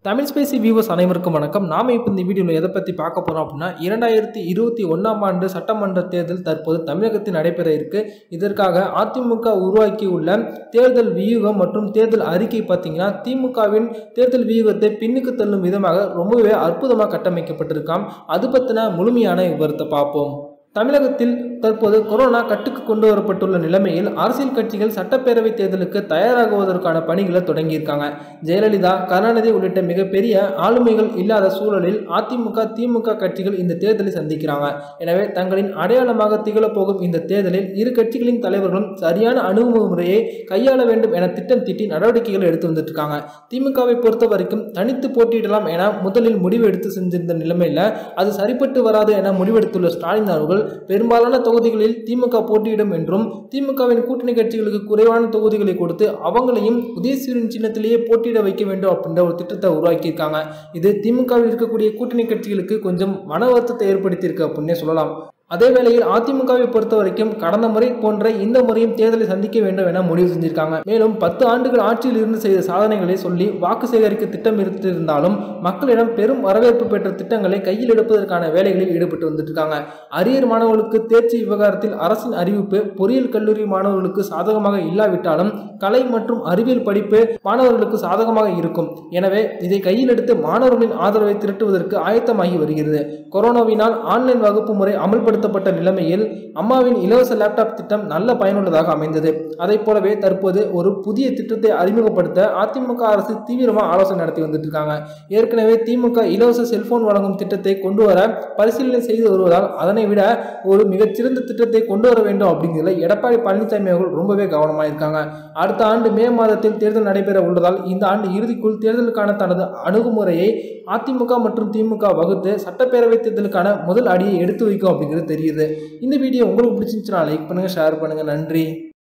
Tamil Spacey viewers அனைவருக்கும் வணக்கம் நாம இப்போ இந்த வீடியோவில் எதை பற்றி பார்க்க போகிறோம் அப்படின்னா இரண்டாயிரத்தி இருபத்தி ஒன்றாம் ஆண்டு சட்டமன்ற தேர்தல் தற்போது தமிழகத்தில் நடைபெற இருக்கு இதற்காக அதிமுக உருவாக்கியுள்ள தேர்தல் வியூகம் மற்றும் தேர்தல் அறிக்கை பார்த்தீங்கன்னா திமுகவின் தேர்தல் வியூகத்தை பின்னுக்கு தள்ளும் விதமாக ரொம்பவே அற்புதமாக கட்டமைக்கப்பட்டிருக்காம் அது பற்றின முழுமையான விவரத்தை பார்ப்போம் தமிழகத்தில் தற்போது கொரோனா கட்டுக்கு கொண்டு வரப்பட்டுள்ள நிலைமையில் அரசியல் கட்சிகள் சட்டப்பேரவை தேர்தலுக்கு தயாராகுவதற்கான பணிகளை தொடங்கியிருக்காங்க ஜெயலலிதா கருணாநிதி உள்ளிட்ட மிகப்பெரிய ஆளுமைகள் இல்லாத சூழலில் அதிமுக திமுக கட்சிகள் இந்த தேர்தலை சந்திக்கிறாங்க எனவே தங்களின் அடையாளமாக திகழப் போகும் இந்த தேர்தலில் இரு கட்சிகளின் தலைவர்களும் சரியான அணுகுமுறையை கையாள வேண்டும் என திட்டம் தீட்டி நடவடிக்கைகள் எடுத்து வந்துட்டு இருக்காங்க திமுகவை பொறுத்த வரைக்கும் தனித்து போட்டியிடலாம் என முதலில் முடிவு எடுத்து செஞ்சிருந்த நிலைமையில் அது சரிப்பட்டு வராது என முடிவெடுத்துள்ள ஸ்டாலின் அவர்கள் பெரும்பாலான தொகுதிகளில் திமுக போட்டியிடும் என்றும் திமுகவின் கூட்டணி கட்சிகளுக்கு குறைவான தொகுதிகளை கொடுத்து அவங்களையும் உதயசூரியன் சின்னத்திலேயே போட்டியிட வைக்க வேண்டும் அப்படின்ற ஒரு திட்டத்தை உருவாக்கியிருக்காங்க இது திமுகவில் இருக்கக்கூடிய கூட்டணி கட்சிகளுக்கு கொஞ்சம் மன வருத்தத்தை ஏற்படுத்தியிருக்கு அப்படின்னே சொல்லலாம் அதே வேளையில் அதிமுகவை பொறுத்த வரைக்கும் கடந்த முறை போன்ற இந்த முறையும் தேர்தலை சந்திக்க வேண்டும் என முடிவு செஞ்சிருக்காங்க மேலும் பத்து ஆண்டுகள் ஆட்சியில் இருந்து செய்த சாதனைகளை சொல்லி வாக்கு சேகரிக்க திட்டம் இருந்தாலும் மக்களிடம் பெரும் வரவேற்பு பெற்ற திட்டங்களை கையில் எடுப்பதற்கான வேலைகளில் ஈடுபட்டு வந்துட்டு இருக்காங்க அரியர் மாணவர்களுக்கு தேர்ச்சி விவகாரத்தில் அரசின் அறிவிப்பு பொறியியல் கல்லூரி மாணவர்களுக்கு சாதகமாக இல்லாவிட்டாலும் கலை மற்றும் அறிவியல் படிப்பு மாணவர்களுக்கு சாதகமாக இருக்கும் எனவே இதை கையில் எடுத்து மாணவர்களின் ஆதரவை திரட்டுவதற்கு ஆயத்தமாகி வருகிறது கொரோனாவினால் ஆன்லைன் வகுப்பு முறை அமல்படுத்தப்பட்ட நிலைமையில் அம்மாவின் இலவச லேப்டாப் திட்டம் நல்ல பயனுள்ளதாக அமைந்தது அதைப் போலவே தற்போது ஒரு புதிய திட்டத்தை அறிமுகப்படுத்த அதிமுக அரசு தீவிரமாக ஆலோசனை நடத்தி வந்துட்டு இருக்காங்க ஏற்கனவே திமுக இலவச செல்போன் வழங்கும் திட்டத்தை கொண்டு வர பரிசீலனை செய்து வருவதால் அதனை விட ஒரு மிகச்சிறந்த திட்டத்தை கொண்டு வர வேண்டும் அப்படிங்கிறதுல எடப்பாடி பழனிசாமி அவர்கள் ரொம்பவே கவனமாக இருக்காங்க அடுத்த ஆண்டு மே மாதத்தில் தேர்தல் நடைபெற உள்ளதால் இந்த ஆண்டு இறுதிக்குள் தேர்தலுக்கான தனது அணுகுமுறையை அதிமுக மற்றும் திமுக வகுத்து சட்டப்பேரவை தேர்தலுக்கான முதல் அடியை எடுத்து வைக்கும் அப்படிங்கிறது தெரியுது இந்த வீடியோ உங்களுக்கு பிடிச்சிருந்துச்சுன்னா லைக் பண்ணுங்கள் ஷேர் பண்ணுங்கள் நன்றி